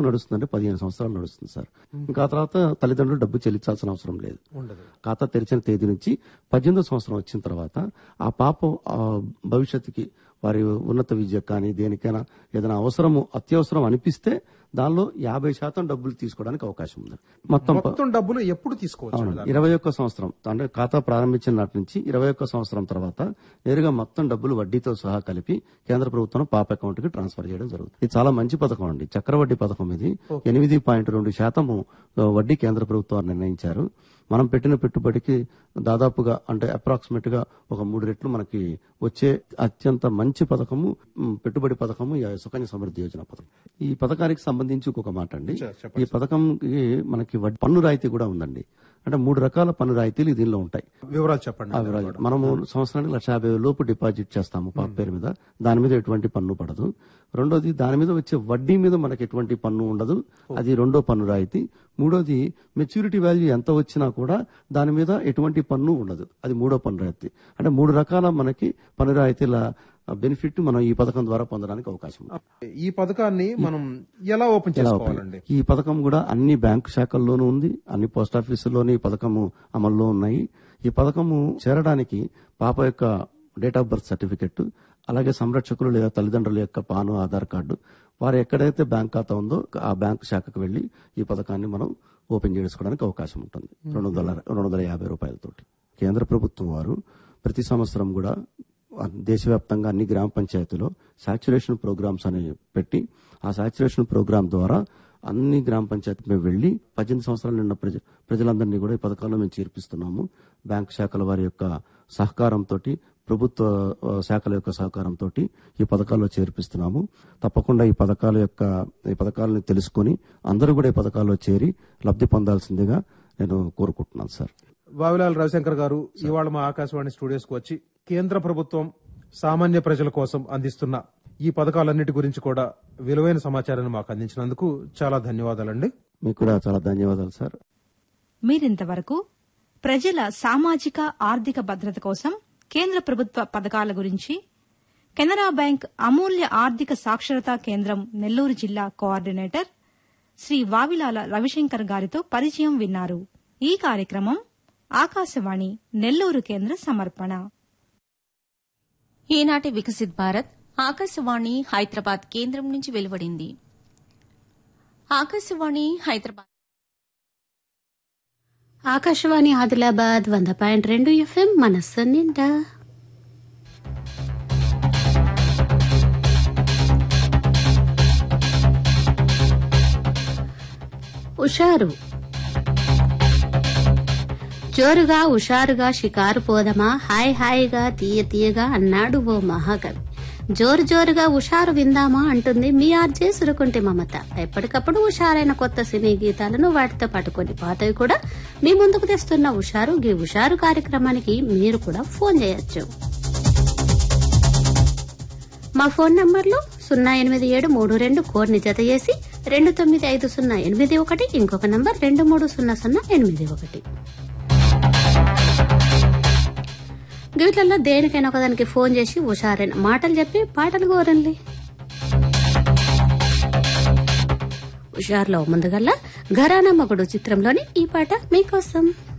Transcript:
నడుస్తుందంటే పదిహేను సంవత్సరాలు నడుస్తుంది సార్ ఇంకా ఆ తర్వాత తల్లిదండ్రులు డబ్బు చెల్లించాల్సిన అవసరం లేదు ఉండదు ఖాతా తెరిచిన తేదీ నుంచి పద్దెనిమిదో సంవత్సరం వచ్చిన తర్వాత ఆ పాప ఆ, భవిష్యత్తుకి వారి ఉన్నత విద్య కానీ దేనికైనా ఏదైనా అవసరము అత్యవసరం అనిపిస్తే దానిలో యాభై శాతం డబ్బులు తీసుకోవడానికి అవకాశం ఉంది మొత్తం ప- మొత్తం డబ్బులు ఎప్పుడు తీసుకోవచ్చు అవునండి ఇరవై ఒక్క సంవత్సరం అంటే ఖాతా ప్రారంభించిన నాటి నుంచి ఇరవై ఒక్క సంవత్సరం తర్వాత నేరుగా మొత్తం డబ్బులు వడ్డీతో సహా కలిపి కేంద్ర ప్రభుత్వం పాప అకౌంట్ కి ట్రాన్స్ఫర్ చేయడం జరుగుతుంది ఇది చాలా మంచి పథకం అండి చక్రవడ్డీ పథకం ఇది ఎనిమిది పాయింట్ రెండు శాతము ఆ, వడ్డీ కేంద్ర ప్రభుత్వం నిర్ణయించారు మనం పెట్టిన పెట్టుబడికి దాదాపుగా అంటే అప్రాక్సిమేట్ గా ఒక మూడు రెట్లు మనకి వచ్చే అత్యంత మంచి పథకము ఉమ్, పెట్టుబడి పథకము ఈ సుకన్య సమృద్ధి యోజన పథకం ఈ పథకానికి సంబంధించి ఇంకొక మాట అండి ఈ పథకంకి మనకి వడ్- పన్ను రాయితీ కూడా ఉందండి అంటే మూడు రకాల పన్ను రాయితీలు దీనిలో ఉంటాయి వివరాలు చెప్పండి ఆ వివరాలు. మనము సంవత్సరానికి లక్ష యాభై వేల లోపు డిపాజిట్ చేస్తాము పాప పేరు మీద దాని మీద ఎటువంటి పన్ను పడదు రెండోది దాని మీద వచ్చే వడ్డీ మీద మనకి ఎటువంటి పన్ను ఉండదు అది రెండో పన్ను రాయితీ మూడోది మెచ్యూరిటీ వాల్యూ ఎంత వచ్చినా కూడా దాని మీద ఎటువంటి పన్ను ఉండదు అది మూడో పన్ను రాయితీ అంటే మూడు రకాల మనకి పన్ను రాయితీల బెనిఫిట్ మనం ఈ పథకం ద్వారా పొందడానికి అవకాశం ఉంది ఈ పథకాన్ని మనం ఎలా ఓపెన్ చేసుకోవాలండి ఈ పథకం కూడా అన్ని బ్యాంకు శాఖల్లోనూ ఉంది అన్ని పోస్ట్ ఆఫీసుల్లోని ఈ పథకము అమల్లో ఉన్నాయి ఈ పథకము చేరడానికి పాప యొక్క డేట్ ఆఫ్ బర్త్ సర్టిఫికెట్ అలాగే సంరక్షకులు లేదా తల్లిదండ్రుల యొక్క పాను ఆధార్ కార్డు వారు ఎక్కడైతే బ్యాంక్ ఖాతా ఉందో ఆ బ్యాంకు శాఖకు వెళ్లి ఈ పథకాన్ని మనం ఓపెన్ చేసుకోవడానికి అవకాశం ఉంటుంది రెండు వందల రెండు వందల యాభై రూపాయలతోటి కేంద్ర ప్రభుత్వం వారు ప్రతి సంవత్సరం కూడా దేశవ్యాప్తంగా అన్ని గ్రామ పంచాయతీలో సాచురేషన్ ప్రోగ్రామ్స్ అని పెట్టి ఆ సాచురేషన్ ప్రోగ్రామ్ ద్వారా అన్ని గ్రామ పంచాయతీ మేము వెళ్లి పద్దెనిమిది సంవత్సరాలు నిన్న ప్రజ ప్రజలందరినీ కూడా ఈ పథకాల్లో మేము చేర్పిస్తున్నాము బ్యాంక్ శాఖల వారి యొక్క సహకారంతో ప్రభుత్వ ఆ, శాఖల యొక్క సహకారంతో ఈ పథకాల్లో చేర్పిస్తున్నాము తప్పకుండా ఈ పథకాల యొక్క ఈ పథకాలను తెలుసుకొని అందరూ కూడా ఈ పథకాల్లో చేరి లబ్ధి పొందాల్సిందిగా నేను కోరుకుంటున్నాను సార్ వావిలాల్ రవిశంకర్ గారు ఇవాళ మా ఆకాశవాణి స్టూడియోస్ కు వచ్చి కేంద్ర ప్రభుత్వం సామాన్య ప్రజల కోసం అందిస్తున్న ఈ పథకాలన్నిటి గురించి కూడా విలువైన సమాచారాన్ని మాకు అందించినందుకు చాలా ధన్యవాదాలండి మీకు కూడా చాలా ధన్యవాదాలు సార్ మీరింతవరకు ప్రజల సామాజిక ఆర్థిక భద్రత కోసం కేంద్ర ప్రభుత్వ పథకాల గురించి కెనరా బ్యాంక్ అమూల్య ఆర్థిక సాక్షరతా కేంద్రం నెల్లూరు జిల్లా కోఆర్డినేటర్ శ్రీ వావిలాల రవిశంకర్ గారితో పరిచయం విన్నారు ఈ కార్యక్రమం ఆకాశవాణి నెల్లూరు కేంద్ర సమర్పణ ఈనాటి వికసిత్ భారత్ ఆకాశవాణి హైదరాబాద్ కేంద్రం నుంచి వెలువడింది ఆకాశవాణి హైదరాబాద్ ఆకాశవాణి ఆదిలాబాద్ వంద పాయింట్ రెండు ఎఫ్ఎం మనస్సు నిండా ఉషారు జోరుగా ఉషారుగా షికారు పోదమా హాయ్ హాయిగా తీయ తీయగా అన్నాడు ఓ మహాకవి జోరు జోరుగా ఉషారు విందామా అంటుంది మీ ఆర్జే సురుకుంటి మమత ఎప్పటికప్పుడు ఉషారైన కొత్త సినీ గీతాలను వాటితో పాటు కొన్ని పాతవి కూడా మీ ముందుకు తెస్తున్న ఉషారు గీ ఉషారు కార్యక్రమానికి మీరు కూడా ఫోన్ చేయొచ్చు మా ఫోన్ నంబర్లు సున్నా ఎనిమిది ఏడు మూడు రెండు కోడ్ని జత చేసి రెండు తొమ్మిది ఐదు సున్నా ఎనిమిది ఒకటి ఇంకొక నంబర్ రెండు మూడు సున్నా సున్నా ఎనిమిది ఒకటి వీటిలలో దేనికైనా ఒకదానికి ఫోన్ చేసి హుషారైన మాటలు చెప్పి పాటలు కోరండి హుషార్లో ముందుగల్లా ఘరానా మగుడు చిత్రంలోని ఈ పాట మీకోసం